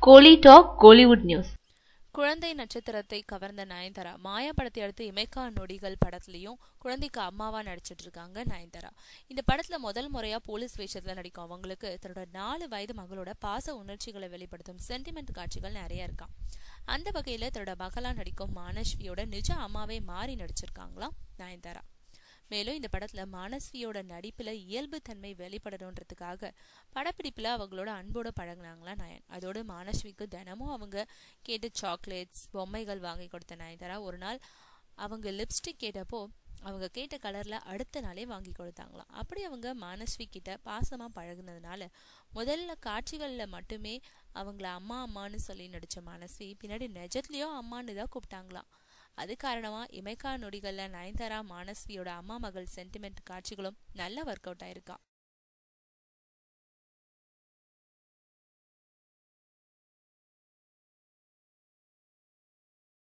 கோலி talk Kollywood news குழந்தை நட்சத்திரத்தை கவர்ந்த நயன்தாரா மாயா படத்தை அடுத்து இமைக்கா நொடிகள் படத்துலயும் குழந்தைக்கு அம்மாவா நடிச்சிட்டு இருக்காங்க நயன்தாரா இந்த படத்துல முதல் முறையா போலீஸ் வேஷத்துல நடிக்கும் அவங்களுக்கு தன்னோட நாலு வயது மகளோட பாச உணர்ச்சிகளை வெளிப்படுத்தும் சென்டிமெண்ட் காட்சிகள் நிறைய இருக்காம் அந்த வகையில தன்னோட மகளா நடிக்கும் மானஸ்வியோட நிஜ அம்மாவே மாறி நடிச்சிருக்காங்களாம் நயன்தாரா மேலும் இந்த படத்துல மானஸ்வியோட நடிப்புல இயல்பு தன்மை வெளிப்படணுன்றதுக்காக படப்பிடிப்புல அவங்களோட அன்போட பழகுனாங்களா நயன் அதோடு மானஸ்விக்கு தினமும் அவங்க கேட்ட சாக்லேட்ஸ் பொம்மைகள் வாங்கி கொடுத்த நயன்தாரா ஒரு நாள் அவங்க லிப்ஸ்டிக் கேட்டப்போ அவங்க கேட்ட கலர்ல அடுத்த நாளே வாங்கி கொடுத்தாங்களாம் அப்படி அவங்க மானஸ்வி கிட்ட பாசமா பழகுனதுனால முதல்ல காட்சிகள்ல மட்டுமே அவங்கள அம்மா அம்மான்னு சொல்லி நடிச்ச மானஸ்வி பின்னாடி நிஜத்துலயும் அம்மான்னு தான் கூப்பிட்டாங்களாம் அது காரணமா இமைக்கா நொடிகள்ல நயன்தாரா மானஸ்வியோட அம்மா மகள் சென்டிமெண்ட் காட்சிகளும் நல்ல ஒர்க் அவுட் ஆயிருக்கான்